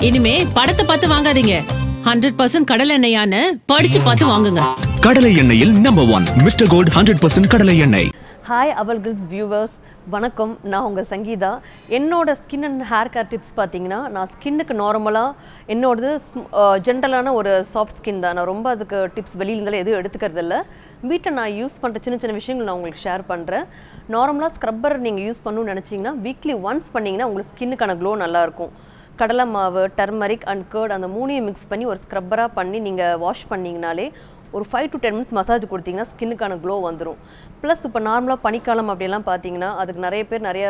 இனிமே படத்தை பார்த்து வாங்காதீங்க ஹண்ட்ரட் பர்சன்ட் கடல் எண்ணெயான்னு படிச்சு பார்த்து வாங்குங்க கடலை எண்ணெயில் number one mister gold hundred percent கடலை எண்ணெய் ஹாய் அவல் கில்ஸ் வியூவர்ஸ் வணக்கம் நான் உங்கள் சங்கீதா என்னோட skin and hair care tips பார்த்தீங்கன்னா நான் ஸ்கின்னுக்கு நார்மலாக என்னோடது ஜென்ரலான ஒரு சாஃப்ட் ஸ்கின் தான் நான் ரொம்ப அதுக்கு டிப்ஸ் வெளியிலேருந்தாலும் எதுவும் எடுத்துக்கிறது இல்லை வீட்டில் நான் யூஸ் பண்ணுற சின்ன சின்ன விஷயங்கள் நான் உங்களுக்கு ஷேர் பண்ணுறேன் நார்மலாக ஸ்க்ரப்பர் நீங்கள் யூஸ் பண்ணணும்னு நினச்சிங்கன்னா வீக்லி ஒன்ஸ் பண்ணிங்கன்னா உங்களுக்கு ஸ்கின்னுக்கான க்ளோ நல்லாயிருக்கும் கடலை மாவு டர்மரிக் அண்ட் கேர்ட் அந்த மூணையும் மிக்ஸ் பண்ணி ஒரு ஸ்க்ரப்பராக பண்ணி நீங்கள் வாஷ் பண்ணிங்கனாலே ஒரு five to ten minutes massage கொடுத்தீங்கன்னா ஸ்கின்னுக்கான க்ளோ வந்துடும் ப்ளஸ் இப்போ நார்மலாக பனிக்காலம் அப்படியெல்லாம் பார்த்தீங்கன்னா அதுக்கு நிறைய பேர் நிறைய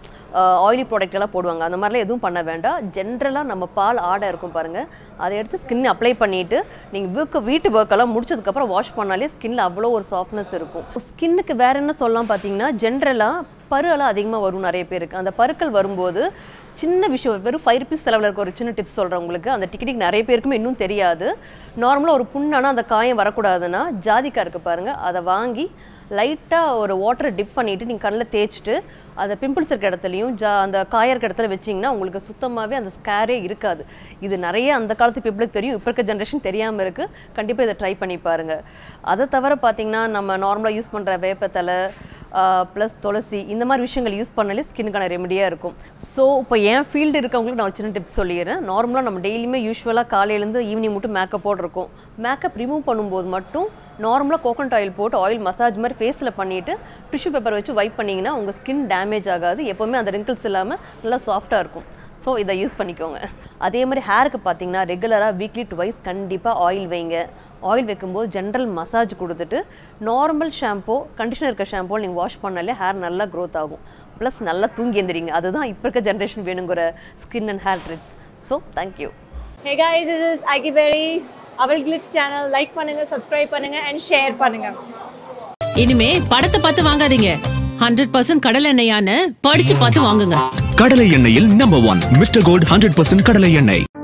ஆயிலி ப்ராடக்ட் எல்லாம் போடுவாங்க அந்த மாதிரிலாம் எதுவும் பண்ண வேண்டாம் ஜென்ரலாக நம்ம பால் ஆடை இருக்கும் பாருங்கள் அதை எடுத்து ஸ்கின் அப்ளை பண்ணிவிட்டு நீங்கள் வீக்கு வீட்டு ஒர்க்கெல்லாம் முடிச்சதுக்கப்புறம் வாஷ் பண்ணாலே ஸ்கின்ல அவ்வளோ ஒரு சாஃப்ட்னஸ் இருக்கும் ஸ்கின்னுக்கு வேற என்ன சொல்லலாம் பார்த்தீங்கன்னா ஜென்ரலாக பரு எல்லாம் அதிகமாக வரும் நிறைய பேருக்கு அந்த பருக்கள் வரும்போது சின்ன விஷயம் வெறும் ஃபைவ் ருபீஸ் செலவில் இருக்க ஒரு சின்ன டிப்ஸ் சொல்கிறேன் உங்களுக்கு அந்த டிக்கெட்டுக்கு நிறைய பேருக்குமே இன்னும் தெரியாது நார்மலாக ஒரு புண்ணானா அந்த காயம் வரக்கூடாதுன்னா ஜாதிக்காய் இருக்குது பாருங்கள் அதை வாங்கி லைட்டாக ஒரு வாட்டரை டிப் பண்ணிவிட்டு நீங்கள் கண்ணில் தேய்ச்சிட்டு அதை பிம்பிள்ஸ் இருக்க இடத்துலையும் ஜா அந்த காய இருக்க இடத்துல வச்சிங்கன்னா உங்களுக்கு சுத்தமாகவே அந்த ஸ்கேரே இருக்காது இது நிறைய அந்த காலத்து பீப்புளுக்கு தெரியும் இப்போ இருக்க ஜென்ரேஷன் தெரியாமல் இருக்குது கண்டிப்பாக இதை ட்ரை பண்ணி பாருங்கள் அதை தவிர பார்த்தீங்கன்னா நம்ம நார்மலாக யூஸ் பண்ணுற வேப்பத்தலை ப்ளஸ் துளசி இந்த மாதிரி விஷயங்கள் யூஸ் பண்ணாலே ஸ்கின்னுக்கான ரெமடியாக இருக்கும் ஸோ இப்போ என் ஃபீல்டு இருக்கவங்களுக்கு நான் ஒரு சின்ன டிப்ஸ் சொல்லிடுறேன் நார்மலாக நம்ம டெய்லியுமே யூஸ்வலாக காலையிலேருந்து ஈவினிங் மட்டும் மேக்கப்போடு இருக்கும் மேக்கப் ரிமூவ் பண்ணும்போது மட்டும் நார்மலாக கோகனட் ஆயில் போட்டு ஆயில் மசாஜ் மாதிரி ஃபேஸில் பண்ணிவிட்டு டிஷ்யூ பேப்பர் வச்சு வைப் பண்ணிங்கன்னா உங்கள் ஸ்கின் டேமேஜ் ஆகாது எப்போவுமே அந்த ரிங்கிள்ஸ் இல்லாமல் நல்லா சாஃப்டாக இருக்கும் ஸோ இதை யூஸ் பண்ணிக்கோங்க அதே மாதிரி ஹேருக்கு பார்த்தீங்கன்னா ரெகுலராக வீக்லி டுவைஸ் கண்டிப்பாக ஆயில் வைங்க ஆயில் வைக்கும்போது ஜென்ரல் மசாஜ் கொடுத்துட்டு நார்மல் ஷாம்போ கண்டிஷனர் இருக்க ஷாம்போ நீங்கள் வாஷ் பண்ணாலே ஹேர் நல்லா க்ரோத் ஆகும் ப்ளஸ் நல்லா தூங்கி எந்திரிங்க அதுதான் இப்போ இருக்க ஜென்ரேஷன் வேணுங்கிற skin and hair tips so thank you Hey guys, this is Agi Berry, Aval Glitz channel. Like பண்ணுங்க, subscribe பண்ணுங்க and share பண்ணுங்க. இனிமே படத்தை பார்த்து வாங்காதீங்க ஹண்ட்ரட் பர்சன்ட் கடல் எண்ணெயான்னு படிச்சு பார்த்து வாங்குங்க கடலை எண்ணெயில் number one mister gold hundred percent கடலை எண்ணெய்